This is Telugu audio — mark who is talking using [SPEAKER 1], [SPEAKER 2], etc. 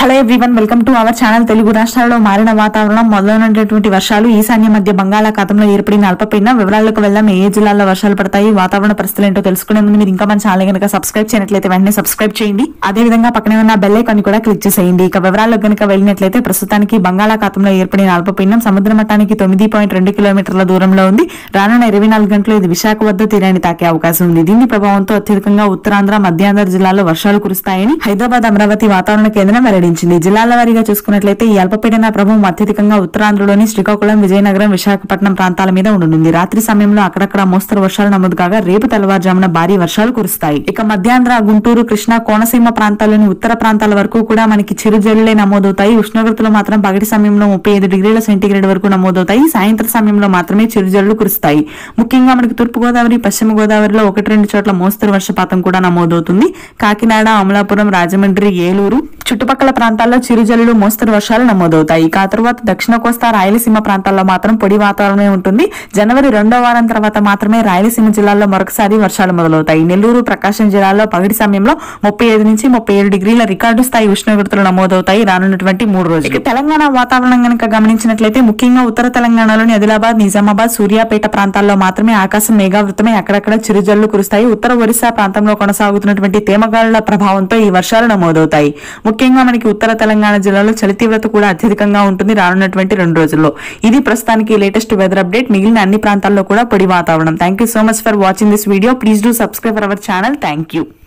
[SPEAKER 1] hello everyone welcome to our channel Telugu రాష్ట్రాల్లో మారిన వాతావరణం మొదలైనటువంటి వర్షాలు ఈశాన్య మధ్య బంగాళాఖాతంలో ఏర్పడిన అల్పపీడనం వివరాలకు వెళ్దాం ఏ ఏ జిల్లాల్లో వర్షాలు పడతాయి వాతావరణ పరిస్థితులు ఏంటో తెలుసుకునే ముందు మీరు ఇంకా మన ఛానల్ కనుక సబ్స్క్రైబ్ చేయనట్లయితే వెంటనే సబ్స్క్రైబ్ చేయండి అదే విధంగా పక్కనే ఉన్న బెల్ ఐకాన్ కూడా క్లిక్ చేసేయండి ఇక వివరాల్లో కనుక వెళ్ళినట్లయితే ప్రస్తుతానికి బంగాళాఖాతంలో ఏర్పడిన అల్పపీడనం సముద్ర మట్టానికి తొమ్మిది పాయింట్ రెండు కిలోమీటర్ల దూరంలో ఉంది రానున్న ఇరవై నాలుగు గంటలు ఇది విశాఖ వద్ద తీరాన్ని తాకే అవకాశం ఉంది దీని ప్రభావంతో అత్యధికంగా ఉత్తరాంధ్ర మధ్యాంధ్ర జిల్లాల్లో వర్షాలు కురుస్తాయని హైదరాబాద్ అమరావతి వాతావరణ కేంద్రం వెల్లడించింది జిల్లాల వారీగా చూసుకున్నట్లయితే ఈ అల్పపీడన ప్రభావం అత్యధికంగా ఉత్తరాంధ్రలోని శ్రీకాకుళం విజయనగరం విశాఖపట్నం ప్రాంతాల మీద ఉండనుంది రాత్రి సమయంలో అక్కడక్కడ మోస్తరు వర్షాలు నమోదు కాగా రేపు తెల్లవారుజామున భారీ వర్షాలు కురుస్తాయి ఇక మధ్యాంధ్ర గుంటూరు కృష్ణా కోనసీమ ప్రాంతాల్లోని ఉత్తర ప్రాంతాల వరకు కూడా మనకి చిరుజల్లులే నమోదవుతాయి ఉష్ణోగ్రతలు మాత్రం పగటి సమయంలో ముప్పై ఐదు డిగ్రీల సెంటీగ్రేడ్ వరకు నమోదవుతాయి సాయంత్రం సమయంలో మాత్రమే చిరుజల్లు కురుస్తాయి ముఖ్యంగా మనకి తూర్పు గోదావరి పశ్చిమ గోదావరిలో ఒకటి రెండు చోట్ల మోస్తరు వర్షపాతం కూడా నమోదవుతుంది కాకినాడ అమలాపురం రాజమండ్రి ఏలూరు చుట్టుపక్కల ప్రాంతాల్లో చిరుజల్లులు మోస్తరు వర్షాలు నమోదవుతాయి ఇక ఆ తర్వాత దక్షిణ కోస్తా రాయలసీమ ప్రాంతాల్లో మాత్రం పొడి వాతావరణమే ఉంటుంది జనవరి రెండో వారం తర్వాత మాత్రమే రాయలసీమ జిల్లాల్లో మరొకసారి వర్షాలు మొదలవుతాయి నెల్లూరు ప్రకాశం జిల్లాలో పగటి సమయంలో ముప్పై ఐదు నుంచి ముప్పై ఏడు డిగ్రీల రికార్డు స్థాయి ఉష్ణోగ్రతలు నమోదవుతాయి రానున్నటువంటి మూడు రోజులు ఇక తెలంగాణ వాతావరణం కనుక గమనించినట్లయితే ముఖ్యంగా ఉత్తర తెలంగాణలోని ఆదిలాబాద్ నిజామాబాద్ సూర్యాపేట ప్రాంతాల్లో మాత్రమే ఆకాశం మేఘావృతమై అక్కడక్కడ చిరుజల్లు కురుస్తాయి ఉత్తర ఒరిస్సా ప్రాంతంలో కొనసాగుతున్నటువంటి తేమగాలుల ప్రభావంతో ఈ వర్షాలు నమోదవుతాయి ముఖ్యంగా మనకి ఉత్తర తెలంగాణ జిల్లాలో చలి తీవ్రత కూడా అత్యధికంగా ఉంటుంది రానున్నటువంటి రెండు రోజుల్లో ఇది ప్రస్తుతానికి లేటెస్ట్ వెదర్ అప్డేట్ మిగిలిన అన్ని ప్రాంతాల్లో కూడా పొడి వాతావరణం thank you so much for watching this video please do subscribe our channel thank you